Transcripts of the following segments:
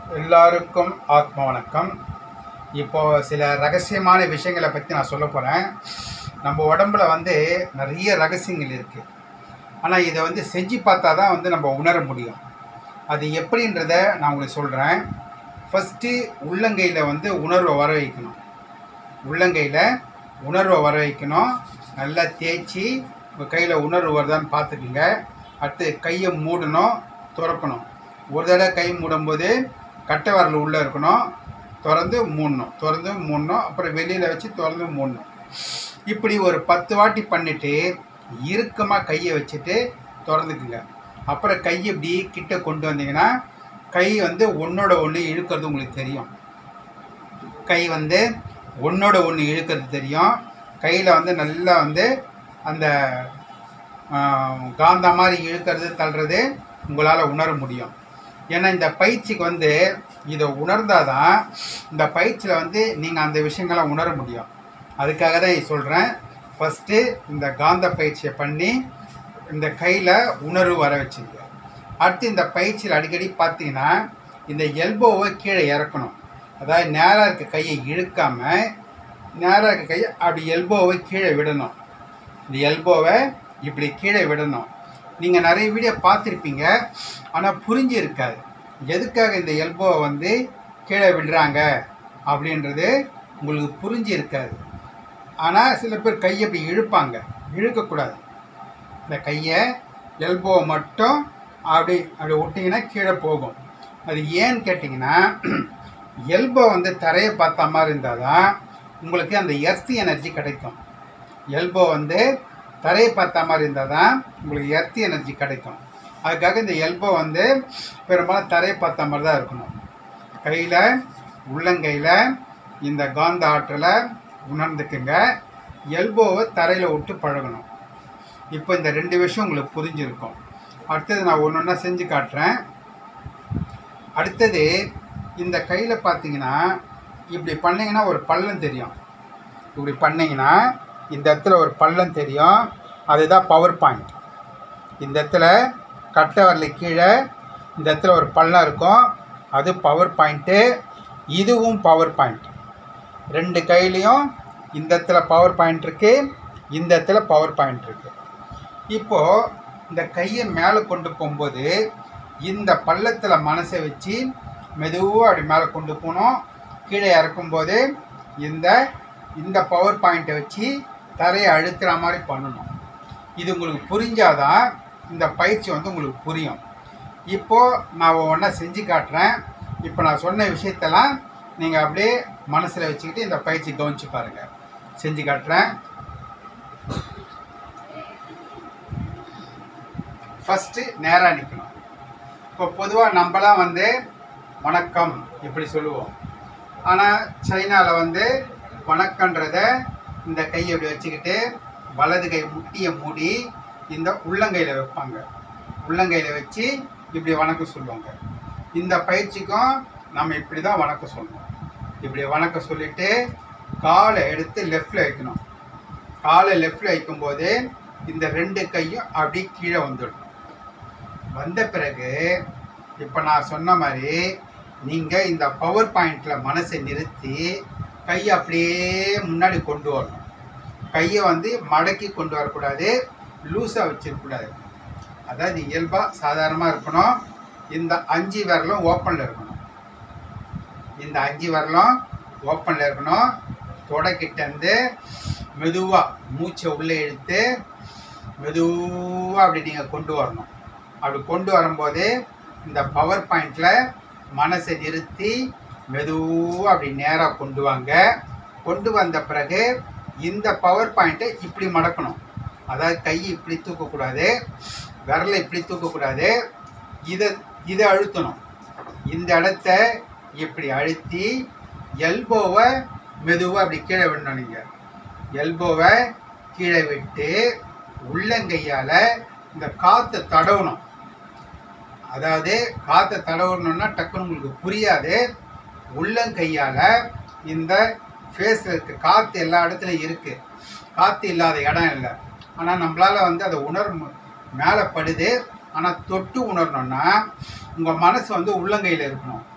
எல்லாருக்கும் ஆத்ம வணக்கம் இப்போ சில ரகசியமான விஷயங்களை பற்றி நான் சொல்ல போகிறேன் நம்ம உடம்புல வந்து நிறைய ரகசியங்கள் இருக்குது ஆனால் இதை வந்து செஞ்சு பார்த்தா தான் வந்து நம்ம உணர முடியும் அது எப்படின்றத நான் உங்களுக்கு சொல்கிறேன் ஃபஸ்ட்டு உள்ளங்கையில் வந்து உணர்வை வர வைக்கணும் உள்ளங்கையில் உணர்வை வர வைக்கணும் நல்லா தேய்ச்சி உங்கள் கையில் உணர்வு வருதான்னு பார்த்துக்குங்க அடுத்து கையை மூடணும் திறக்கணும் ஒரு தடவை கை மூடும்போது கட்டை விரல் உள்ளே இருக்கணும் திறந்து மூடணும் திறந்து மூடணும் அப்புறம் வெளியில் வச்சு திறந்து மூடணும் இப்படி ஒரு பத்து வாட்டி பண்ணிவிட்டு இறுக்கமாக கையை வச்சுட்டு திறந்துக்குங்க அப்புறம் கையை இப்படி கிட்ட கொண்டு வந்தீங்கன்னா கை வந்து ஒன்றோட ஒன்று இழுக்கிறது உங்களுக்கு தெரியும் கை வந்து ஒன்றோட ஒன்று இழுக்கிறது தெரியும் கையில் வந்து நல்லா வந்து அந்த ஆஹ், காந்தா மாதிரி இழுக்கிறது தள்ளுறது உங்களால் உணர முடியும் ஏன்னா இந்த பயிற்சிக்கு வந்து இதை உணர்ந்தால் தான் இந்த பயிற்சியில் வந்து நீங்கள் அந்த விஷயங்களை உணர முடியும் அதுக்காக தான் சொல்கிறேன் ஃபஸ்ட்டு இந்த காந்த பயிற்சியை பண்ணி இந்த கையில் உணர்வு வர வச்சுங்க அடுத்து இந்த பயிற்சியில் அடிக்கடி பார்த்தீங்கன்னா இந்த எல்போவை கீழே இறக்கணும் அதாவது நேராக இருக்க கையை இழுக்காமல் நேராக இருக்க கையை அப்படி எல்போவை கீழே விடணும் இந்த எல்போவை இப்படி கீழே விடணும் நீங்கள் நிறைய வீடியோ பார்த்துருப்பீங்க ஆனால் புரிஞ்சு இருக்காது எதுக்காக இந்த எல்போவை வந்து கீழே விடுறாங்க அப்படின்றது உங்களுக்கு புரிஞ்சு இருக்காது ஆனால் சில பேர் கையை இப்படி இழுப்பாங்க இழுக்கக்கூடாது இந்த கையை எல்போவை மட்டும் அப்படி அப்படி விட்டிங்கன்னா கீழே போகும் அது ஏன்னு கேட்டிங்கன்னா எல்போ வந்து தரையை பார்த்த மாதிரி இருந்தால் தான் உங்களுக்கு அந்த எர்த் எனர்ஜி கிடைக்கும் எல்போ வந்து தரையை பார்த்த மாதிரி இருந்தால் தான் உங்களுக்கு எர்த் எனர்ஜி கிடைக்கும் அதுக்காக இந்த எல்போ வந்து பெரும்பாலும் தரையை பார்த்த மாதிரி தான் இருக்கணும் கையில் உள்ளங்கையில் இந்த காந்த ஆற்றலை உணர்ந்துக்குங்க எல்போவை தரையில் விட்டு பழகணும் இப்போ இந்த ரெண்டு விஷயம் உங்களுக்கு புரிஞ்சிருக்கும் அடுத்தது நான் ஒன்று ஒன்றா செஞ்சு காட்டுறேன் அடுத்தது இந்த கையில் பார்த்தீங்கன்னா இப்படி பண்ணீங்கன்னா ஒரு பள்ளம் தெரியும் இப்படி பண்ணீங்கன்னா இந்த இடத்துல ஒரு பள்ளம் தெரியும் அதுதான் பவர் பாயிண்ட் இந்த இடத்துல கட்டை வரல கீழே இந்த இடத்துல ஒரு பள்ளம் இருக்கும் அது பவர் பாயிண்ட்டு இதுவும் பவர் பாயிண்ட் ரெண்டு கையிலையும் இந்த இடத்துல பவர் பாயிண்ட் இருக்குது இந்த இடத்துல பவர் பாயிண்ட் இருக்குது இப்போது இந்த கையை மேலே கொண்டு போகும்போது இந்த பள்ளத்தில் மனசை வச்சு மெதுவாக அப்படி மேலே கொண்டு போகணும் கீழே இறக்கும்போது இந்த இந்த பவர் பாயிண்ட்டை வச்சு தரையை அழுத்துற மாதிரி பண்ணணும் இது உங்களுக்கு புரிஞ்சாதான் இந்த பயிற்சி வந்து உங்களுக்கு புரியும் இப்போது நான் ஒன்றா செஞ்சு காட்டுறேன் இப்போ நான் சொன்ன விஷயத்தெல்லாம் நீங்கள் அப்படியே மனசில் வச்சுக்கிட்டு இந்த பயிற்சி கவனிச்சு பாருங்கள் செஞ்சு காட்டுறேன் ஃபஸ்ட்டு நேராக நிற்கணும் இப்போ பொதுவாக நம்மலாம் வந்து வணக்கம் இப்படி சொல்லுவோம் ஆனால் சைனாவில் வந்து வணக்கன்றத இந்த கையை இப்படி வச்சுக்கிட்டு வலது கை முட்டியை மூடி இந்த உள்ளங்கையில் வைப்பாங்க உள்ளங்கையில் வச்சு இப்படி வணக்கம் சொல்லுவாங்க இந்த பயிற்சிக்கும் நம்ம இப்படி தான் வணக்கம் சொல்லணும் இப்படி வணக்கம் சொல்லிட்டு காலை எடுத்து லெஃப்டில் வைக்கணும் காலை லெஃப்டில் வைக்கும்போது இந்த ரெண்டு கையும் அப்படி கீழே வந்துடும் வந்த பிறகு இப்போ நான் சொன்ன மாதிரி நீங்கள் இந்த பவர் பாயிண்டில் மனசை நிறுத்தி கையை அப்படியே முன்னாடி கொண்டு வரணும் கையை வந்து மடக்கி கொண்டு வரக்கூடாது லூஸாக வச்சிருக்கக்கூடாது அதாவது இயல்பாக சாதாரணமாக இருக்கணும் இந்த அஞ்சு விரலும் ஓப்பனில் இருக்கணும் இந்த அஞ்சு விரலும் ஓப்பனில் இருக்கணும் தொடக்கிட்டேருந்து மெதுவாக மூச்சை உள்ளே இழுத்து மெதுவாக அப்படி நீங்கள் கொண்டு வரணும் அப்படி கொண்டு வரும்போது இந்த பவர் பாயிண்டில் மனசை நிறுத்தி மெதுவாக அப்படி நேராக கொண்டு வாங்க கொண்டு வந்த பிறகு இந்த பவர் பாயிண்ட்டை இப்படி மடக்கணும் அதாவது கை இப்படி தூக்கக்கூடாது விரலை இப்படி தூக்கக்கூடாது இதை இதை அழுத்தணும் இந்த இடத்த இப்படி அழுத்தி எல்போவை மெதுவாக அப்படி கீழே விடணும் நீங்கள் எல்போவை கீழே விட்டு உள்ளங்கையால் இந்த காற்றை தடவணும் அதாவது காற்றை தடவணும்னா டக்குன்னு உங்களுக்கு புரியாது உள்ளங்கையால் இந்த ஃபேஸில் இருக்க காற்று எல்லா இடத்துலையும் இருக்குது காற்று இல்லாத இடம் இல்லை ஆனால் நம்மளால் வந்து அதை உணர மு- மேலே படுது ஆனால் தொட்டு உணரணும்னா உங்கள் மனசு வந்து உள்ளங்கையில் இருக்கணும்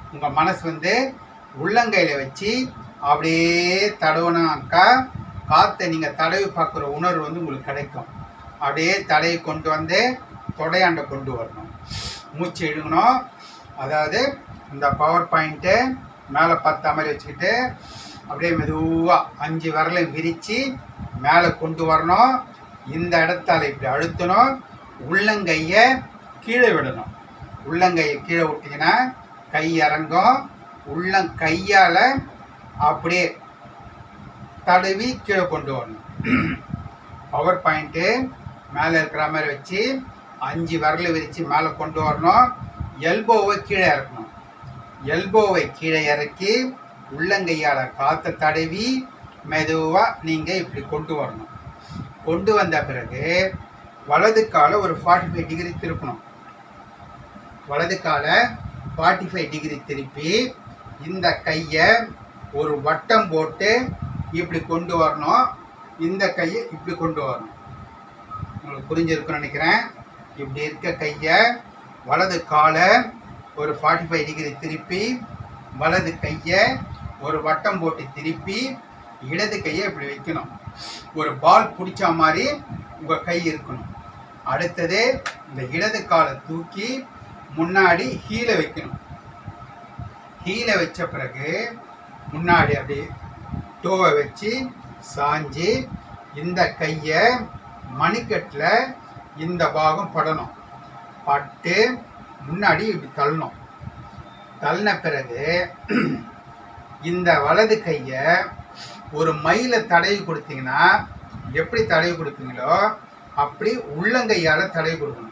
உங்கள் மனசு வந்து உள்ளங்கையில் வச்சு அப்படியே தடவுனாக்கா காற்றை நீங்கள் தடவி பார்க்குற உணர்வு வந்து உங்களுக்கு கிடைக்கும் அப்படியே தலையை கொண்டு வந்து தொடையாண்ட கொண்டு வரணும் மூச்சு இழுகணும் அதாவது இந்த பவர் பாயிண்ட்டு மேலே பத்தா மாதிரி வச்சுக்கிட்டு அப்படியே மெதுவாக அஞ்சு விரலையும் விரித்து மேலே கொண்டு வரணும் இந்த இடத்தால இப்படி அழுத்தணும் உள்ளங்கையை கீழே விடணும் உள்ளங்கையை கீழே விட்டிங்கன்னா கை இறங்கும் உள்ளங்கையால் அப்படியே தடவி கீழே கொண்டு வரணும் பவர் பாயிண்ட்டு மேலே இருக்கிற மாதிரி வச்சு அஞ்சு விரல் விரித்து மேலே கொண்டு வரணும் எல்போவை கீழே இறக்கணும் எல்போவை கீழே இறக்கி உள்ளங்கையால் காற்றை தடவி மெதுவாக நீங்கள் இப்படி கொண்டு வரணும் கொண்டு வந்த பிறகு வலது காலை ஒரு ஃபார்ட்டி ஃபைவ் டிகிரி திருப்பணும் வலது காலை ஃபார்ட்டி ஃபைவ் டிகிரி திருப்பி இந்த கையை ஒரு வட்டம் போட்டு இப்படி கொண்டு வரணும் இந்த கையை இப்படி கொண்டு வரணும் உங்களுக்கு புரிஞ்சிருக்குன்னு நினைக்கிறேன் இப்படி இருக்க கையை வலது காலை ஒரு ஃபார்ட்டி ஃபைவ் டிகிரி திருப்பி வலது கையை ஒரு வட்டம் போட்டு திருப்பி இடது கையை இப்படி வைக்கணும் ஒரு பால் பிடிச்ச மாதிரி உங்கள் கை இருக்கணும் அடுத்தது இந்த இடது காலை தூக்கி முன்னாடி ஹீலை வைக்கணும் ஹீலை வச்ச பிறகு முன்னாடி அப்படி டோவை வச்சு சாஞ்சி இந்த கையை மணிக்கட்டில் இந்த பாகம் படணும் பட்டு முன்னாடி இப்படி தள்ளணும் தள்ளின பிறகு இந்த வலது கையை ஒரு மயில தடவி கொடுத்தீங்கன்னா எப்படி தடவி கொடுப்பீங்களோ அப்படி உள்ளங்கையால் தடவி கொடுக்கணும்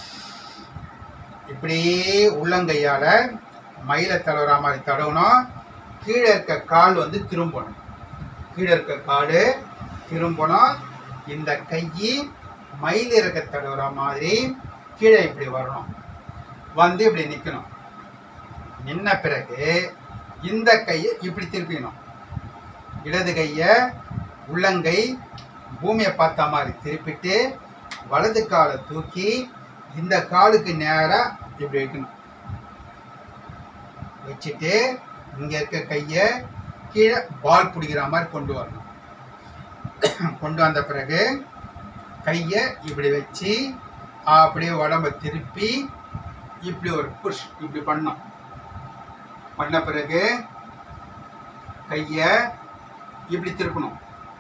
இப்படி உள்ளங்கையால் மயில தடவுற மாதிரி தடவணும் கீழே இருக்க கால் வந்து திரும்பணும் கீழே இருக்க கால் திரும்பணும் இந்த கை மயில் இருக்க தடவுற மாதிரி கீழே இப்படி வரணும் வந்து இப்படி நிற்கணும் நின்ன பிறகு இந்த கையை இப்படி திருப்பிக்கணும் இடது கையை உள்ளங்கை பூமியை பார்த்த மாதிரி திருப்பிட்டு வலது காலை தூக்கி இந்த காலுக்கு நேராக இப்படி வைக்கணும் வச்சுட்டு இங்கே இருக்க கையை கீழே பால் பிடிக்கிற மாதிரி கொண்டு வரணும் கொண்டு வந்த பிறகு கையை இப்படி வச்சு அப்படியே உடம்ப திருப்பி இப்படி ஒரு புஷ் இப்படி பண்ணோம் பண்ண பிறகு கையை இப்படி திருப்பணும்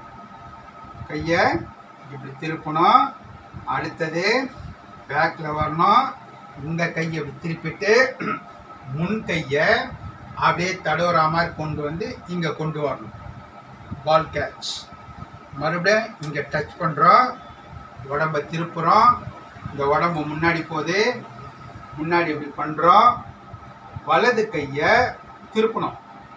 கையை இப்படி திருப்பணும் அடுத்தது பேக்கில் வரணும் இந்த கையை இப்படி திருப்பிட்டு முன் கையை அப்படியே தடவுற மாதிரி கொண்டு வந்து இங்கே கொண்டு வரணும் பால் கேட்ச் மறுபடியும் இங்கே டச் பண்ணுறோம் உடம்ப திருப்புறோம் இந்த உடம்பு முன்னாடி போகுது முன்னாடி இப்படி பண்ணுறோம் வலது கையை திருப்பணும்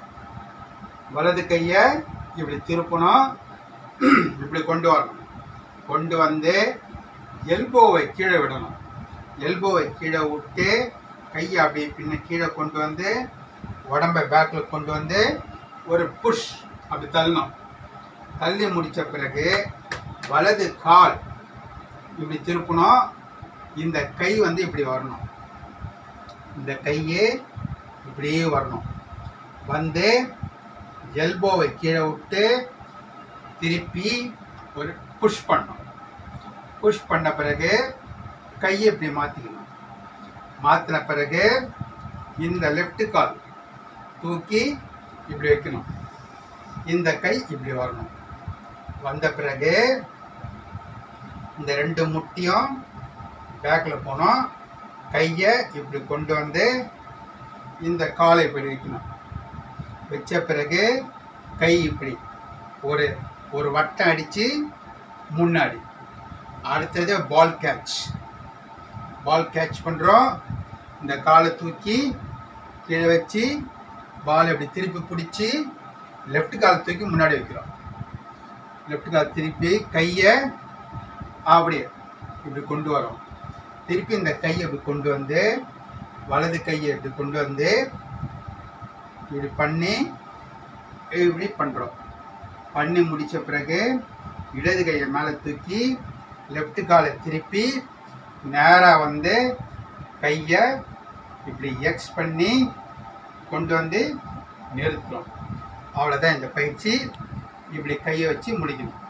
வலது கையை இப்படி திருப்பணும் இப்படி கொண்டு வரணும் கொண்டு வந்து எல்போவை கீழே விடணும் எல்போவை கீழே விட்டு கையை அப்படியே பின்ன கீழே கொண்டு வந்து உடம்பை பேக்கில் கொண்டு வந்து ஒரு புஷ் அப்படி தள்ளணும் தள்ளி முடித்த பிறகு வலது கால் இப்படி திருப்பணும் இந்த கை வந்து இப்படி வரணும் இந்த கையே இப்படியே வரணும் வந்து எல்போவை கீழே விட்டு திருப்பி ஒரு புஷ் பண்ணணும் புஷ் பண்ண பிறகு கையை இப்படி மாற்றிக்கணும் மாற்றின பிறகு இந்த லெஃப்ட் கால் தூக்கி இப்படி வைக்கணும் இந்த கை இப்படி வரணும் வந்த பிறகு இந்த ரெண்டு முட்டியும் பேக்கில் போனோம் கையை இப்படி கொண்டு வந்து இந்த காலை இப்படி வைக்கணும் வச்ச பிறகு கை இப்படி ஒரு ஒரு வட்டம் அடித்து முன்னாடி அடுத்தது பால் கேட்ச் பால் கேட்ச் பண்ணுறோம் இந்த காலை தூக்கி கீழே வச்சு பால் இப்படி திருப்பி பிடிச்சி லெஃப்ட் காலை தூக்கி முன்னாடி வைக்கிறோம் லெஃப்ட் கால் திருப்பி கையை அப்படியே இப்படி கொண்டு வரோம் திருப்பி இந்த கையை இப்படி கொண்டு வந்து வலது கையை இப்படி கொண்டு வந்து இப்படி பண்ணி இப்படி பண்ணுறோம் பண்ணி முடித்த பிறகு இடது கையை மேலே தூக்கி லெஃப்ட் காலை திருப்பி நேராக வந்து கையை இப்படி எக்ஸ் பண்ணி கொண்டு வந்து நிறுத்துறோம் அவ்வளோதான் இந்த பயிற்சி இப்படி கையை வச்சு முடிக்கணும்